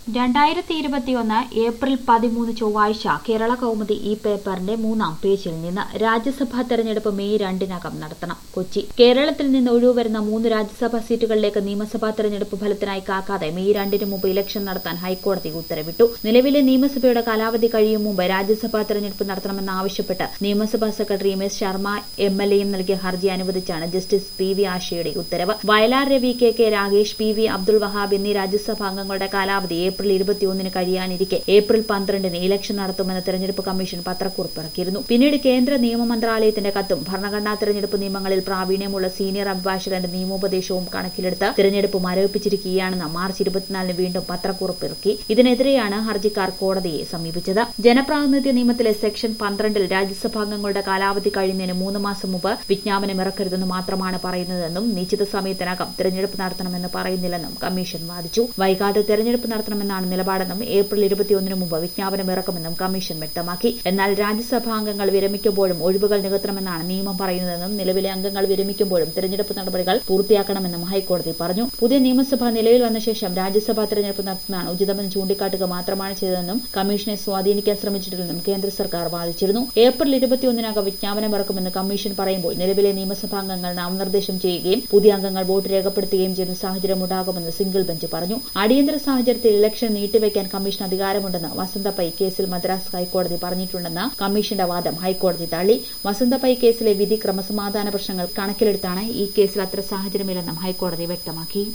രണ്ടായിരത്തി ഇരുപത്തിയൊന്ന് ഏപ്രിൽ പതിമൂന്ന് ചൊവ്വാഴ്ച കേരള കൗമുദി ഈ പേപ്പറിന്റെ മൂന്നാം പേജിൽ നിന്ന് രാജ്യസഭാ തെരഞ്ഞെടുപ്പ് മെയ് രണ്ടിനകം നടത്തണം കൊച്ചി കേരളത്തിൽ നിന്ന് ഒഴിവുവരുന്ന മൂന്ന് രാജ്യസഭാ സീറ്റുകളിലേക്ക് നിയമസഭാ തെരഞ്ഞെടുപ്പ് ഫലത്തിനായി കാക്കാതെ മെയ് രണ്ടിന് മുമ്പ് ഇലക്ഷൻ നടത്താൻ ഹൈക്കോടതി ഉത്തരവിട്ടു നിലവിലെ നിയമസഭയുടെ കാലാവധി കഴിയും മുമ്പ് രാജ്യസഭാ തെരഞ്ഞെടുപ്പ് നടത്തണമെന്നാവശ്യപ്പെട്ട് നിയമസഭാ secretary M S Sharma M L എയും നൽകിയ ഹർജി അനുവദിച്ചാണ് ജസ്റ്റിസ് പി വി ആശയുടെ ഉത്തരവ് Vayalar Ravi K K Ragesh P V Abdul Wahab എന്നീ രാജ്യസഭാ അംഗങ്ങളുടെ കാലാവധി ഏപ്രിൽ ഇരുപത്തിയൊന്നിന് കഴിയാനിരിക്കെ ഏപ്രിൽ പന്ത്രണ്ടിന് ഇലക്ഷൻ നടത്തുമെന്ന് തെരഞ്ഞെടുപ്പ് കമ്മീഷൻ പത്രക്കുറിപ്പ് ഇറക്കിയിരുന്നു പിന്നീട് കേന്ദ്ര നിയമ മന്ത്രാലയത്തിന്റെ കത്തും ഭരണഘടനാ തെരഞ്ഞെടുപ്പ് നിയമങ്ങളിൽ പ്രാവീണ്യമുള്ള സീനിയർ അഭിഭാഷകന്റെ നിയമോപദേശവും കണക്കിലെടുത്ത് തെരഞ്ഞെടുപ്പ് മരവിപ്പിച്ചിരിക്കുകയാണെന്ന് മാർച്ച് ഇരുപത്തിനാലിന് വീണ്ടും പത്രക്കുറിപ്പ് ഇറക്കി ഇതിനെതിരെയാണ് ഹർജിക്കാർ കോടതിയെ സമീപിച്ചത് ജനപ്രാതിനിധ്യ നിയമത്തിലെ സെക്ഷൻ പന്ത്രണ്ടിൽ രാജ്യസഭാംഗങ്ങളുടെ കാലാവധി കഴിയുന്നതിന് മൂന്ന് മാസം മുമ്പ് വിജ്ഞാപനം ഇറക്കരുതെന്ന് മാത്രമാണ് പറയുന്നതെന്നും നിശ്ചിത സമയത്തിനകം തെരഞ്ഞെടുപ്പ് നടത്തണമെന്ന് പറയുന്നില്ലെന്നും കമ്മീഷൻ വാദിച്ചു വൈകാതെ തെരഞ്ഞെടുപ്പ് നടത്തണമെന്നാണ് നിലപാടെന്നും ഏപ്രിൽ ഇരുപത്തിയൊന്നിന് മുമ്പ് വിജ്ഞാപനം ഇറക്കുമെന്നും കമ്മീഷൻ വ്യക്തമാക്കി എന്നാൽ രാജ്യസഭാ അംഗങ്ങൾ വിരമിക്കുമ്പോഴും ഒഴിവുകൾ നികത്തണമെന്നാണ് നിയമം പറയുന്നതെന്നും നിലവിലെ അംഗങ്ങൾ വിരമിക്കുമ്പോഴും തെരഞ്ഞെടുപ്പ് നടപടികൾ പൂർത്തിയാക്കണമെന്നും ഹൈക്കോടതി പറഞ്ഞു പുതിയ നിയമസഭ നിലവിൽ വന്ന ശേഷം രാജ്യസഭാ തെരഞ്ഞെടുപ്പ് നടത്തുന്നതാണ് ഉചിതമെന്ന് ചൂണ്ടിക്കാട്ടുക മാത്രമാണ് ചെയ്തതെന്നും കമ്മീഷനെ സ്വാധീനിക്കാൻ ശ്രമിച്ചിട്ടില്ലെന്നും കേന്ദ്ര സർക്കാർ വാദിച്ചിരുന്നു ഏപ്രിൽ ഇരുപത്തിയൊന്നിനകം വിജ്ഞാപനം ഇറക്കുമെന്ന് കമ്മീഷൻ പറയുമ്പോൾ നിലവിലെ നിയമസഭാംഗങ്ങൾ നാമനിർദ്ദേശം ചെയ്യുകയും പുതിയ അംഗങ്ങൾ വോട്ട് രേഖപ്പെടുത്തുകയും ചെയ്യുന്ന സാഹചര്യം ഉണ്ടാകുമെന്ന് സിംഗിൾ ബെഞ്ച് പറഞ്ഞു അടിയന്തര സാഹചര്യത്തിൽ ഇലക്ഷൻ നീട്ടിവെക്കാൻ കമ്മീഷൻ അധികാരമുണ്ടെന്ന് വസന്ത പൈ കേസിൽ മദ്രാസ് ഹൈക്കോടതി പറഞ്ഞിട്ടുണ്ടെന്ന കമ്മീഷന്റെ വാദം ഹൈക്കോടതി തള്ളി വസന്ത പൈ കേസിലെ വിധി ക്രമസമാധാന പ്രശ്നങ്ങൾ കണക്കിലെടുത്താണ് ഈ കേസിൽ അത്ര സാഹചര്യമില്ലെന്നും ഹൈക്കോടതി വ്യക്തമാക്കി